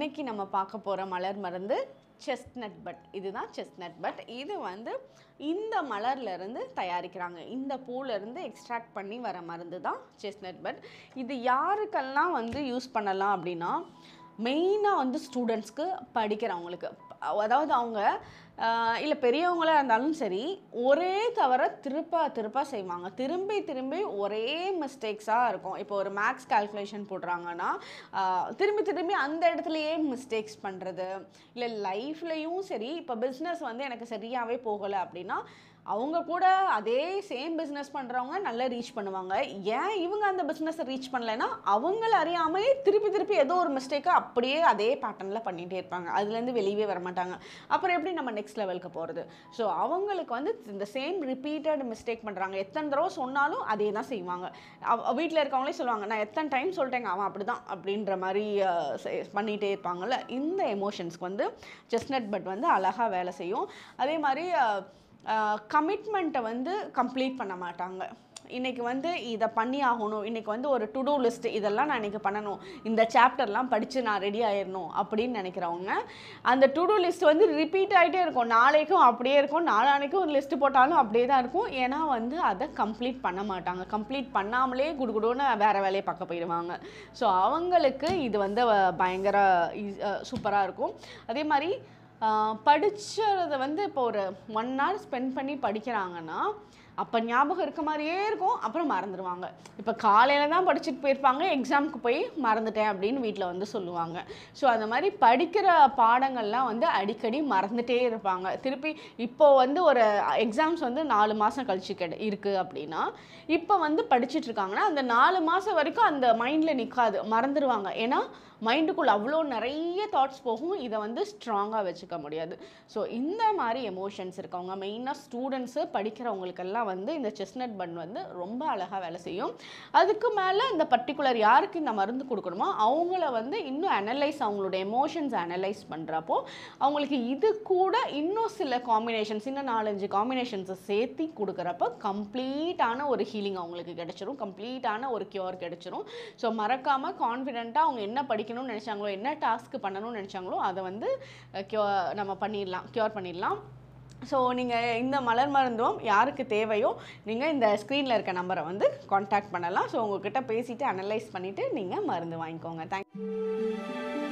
இன்னைக்கு நம்ம பார்க்க போகிற மலர் மருந்து செஸ்ட்நட் பட் இதுதான் செஸ்ட்நட் பட் இது வந்து இந்த மலர்ல இருந்து தயாரிக்கிறாங்க இந்த பூல இருந்து எக்ஸ்ட்ராக்ட் பண்ணி வர மருந்து தான் செஸ்ட்நட் பட் இது யாருக்கெல்லாம் வந்து யூஸ் பண்ணலாம் அப்படின்னா மெயினாக வந்து ஸ்டூடெண்ட்ஸ்க்கு படிக்கிறவங்களுக்கு அதாவது அவங்க இல்லை பெரியவங்களாக இருந்தாலும் சரி ஒரே தவிர திருப்ப திருப்ப செய்வாங்க திரும்பி திரும்பி ஒரே மிஸ்டேக்ஸாக இருக்கும் இப்போ ஒரு மேக்ஸ் கால்குலேஷன் போடுறாங்கன்னா ஆஹ், திரும்பி திரும்பி அந்த இடத்துலையே மிஸ்டேக்ஸ் பண்ணுறது இல்லை லைஃப்லையும் சரி இப்போ பிஸ்னஸ் வந்து எனக்கு சரியாகவே போகலை அப்படின்னா அவங்க கூட அதே சேம் பிஸ்னஸ் பண்ணுறவங்க நல்லா ரீச் பண்ணுவாங்க ஏன் இவங்க அந்த பிஸ்னஸை ரீச் பண்ணலைன்னா அவங்கள அறியாமலே திருப்பி திருப்பி ஏதோ ஒரு மிஸ்டேக்கை அப்படியே அதே பேட்டர்னில் பண்ணிகிட்டே இருப்பாங்க அதுலேருந்து வெளியவே வர மாட்டாங்க அப்புறம் எப்படி நம்ம நெக்ஸ்ட் லெவலுக்கு போகிறது ஸோ அவங்களுக்கு வந்து இந்த சேம் ரிப்பீட்டட் மிஸ்டேக் பண்ணுறாங்க எத்தனை தடவை சொன்னாலும் அதே தான் செய்வாங்க வீட்டில் இருக்கவங்களே சொல்லுவாங்க நான் எத்தனை டைம் சொல்லிட்டேங்க அவன் அப்படி தான் அப்படின்ற மாதிரி அஹ், செ- பண்ணிகிட்டே இருப்பாங்கல்ல இந்த எமோஷன்ஸ்க்கு வந்து செஸ்னட் பட் வந்து அழகாக வேலை செய்யும் அதே மாதிரி கமிட்மெண்ட்டை வந்து கம்ப்ளீட் பண்ண மாட்டாங்க இன்னைக்கு வந்து இதை பண்ணி ஆகணும் இன்னைக்கு வந்து ஒரு டு டூ லிஸ்ட் இதெல்லாம் நான் இன்னைக்கு பண்ணணும் இந்த சாப்டர்லாம் படித்து நான் ரெடி ஆயிடணும் அப்படின்னு நினைக்கிறவங்க அந்த டு டூ லிஸ்ட் வந்து ரிப்பீட் ஆகிட்டே இருக்கும் நாளைக்கும் அப்படியே இருக்கும் நாளானைக்கும் ஒரு லிஸ்ட் போட்டாலும் அப்படியே தான் இருக்கும் ஏன்னா வந்து அதை கம்ப்ளீட் பண்ண மாட்டாங்க கம்ப்ளீட் பண்ணாமலே குடுகுடுன்னு வேறு வேலையை பார்க்க போயிடுவாங்க ஸோ அவங்களுக்கு இது வந்து அஹ், பயங்கர சூப்பராக இருக்கும் அதே மாதிரி படித்ததை வந்து இப்போ ஒரு ஒன் ஹவர் ஸ்பெண்ட் பண்ணி படிக்கிறாங்கன்னா அப்போ ஞாபகம் இருக்க மாதிரியே இருக்கும் அப்புறம் மறந்துடுவாங்க இப்போ காலையில் தான் படிச்சுட்டு போயிருப்பாங்க எக்ஸாமுக்கு போய் மறந்துட்டேன் அப்படின்னு வீட்டில் வந்து சொல்லுவாங்க ஸோ அந்த மாதிரி படிக்கிற பாடங்கள்லாம் வந்து அடிக்கடி மறந்துட்டே இருப்பாங்க திருப்பி இப்போ வந்து ஒரு எக்ஸாம்ஸ் வந்து நாலு மாதம் கழிச்சு கெட இருக்குது அப்படின்னா இப்போ வந்து படிச்சுட்டு இருக்காங்கன்னா அந்த நாலு மாதம் வரைக்கும் அந்த மைண்டில் நிற்காது மறந்துடுவாங்க ஏன்னா மைண்டுக்குள்ள அவ்வளோ நிறைய தாட்ஸ் போகும் இதை வந்து ஸ்ட்ராங்காக வச்சுக்க முடியாது ஸோ இந்த மாதிரி எமோஷன்ஸ் இருக்கவங்க மெயினாக ஸ்டூடெண்ட்ஸு படிக்கிறவங்களுக்கெல்லாம் வந்து இந்த செஸ்னட் பன் வந்து ரொம்ப அழகாக வேலை செய்யும் அதுக்கு மேலே இந்த பர்டிகுலர் யாருக்கு இந்த மருந்து கொடுக்கணுமோ அவங்கள வந்து இன்னும் அனலைஸ் அவங்களோட எமோஷன்ஸ் அனலைஸ் பண்ணுறப்போ அவங்களுக்கு இது கூட இன்னும் சில காம்பினேஷன்ஸ் இன்னும் நாலஞ்சு காம்பினேஷன்ஸை சேர்த்தி கொடுக்குறப்ப கம்ப்ளீட்டான ஒரு ஹீலிங் அவங்களுக்கு கிடைச்சிரும் கம்ப்ளீட்டான ஒரு கியூர் கிடைச்சிரும் ஸோ மறக்காமல் கான்ஃபிடென்ட்டாக அவங்க என்ன படிக்கணும்னு நினச்சாங்களோ என்ன டாஸ்க் பண்ணணும்னு நினச்சாங்களோ அதை வந்து கியூ நம்ம பண்ணிடலாம் க்யூர் பண்ணிடலாம் ஸோ நீங்கள் இந்த மலர் மருந்துவம் யாருக்கு தேவையோ நீங்கள் இந்த ஸ்க்ரீனில் இருக்க நம்பரை வந்து காண்டாக்ட் பண்ணலாம் ஸோ உங்ககிட்ட பேசிவிட்டு அனலைஸ் பண்ணிவிட்டு நீங்கள் மருந்து வாங்கிக்கோங்க தேங்க்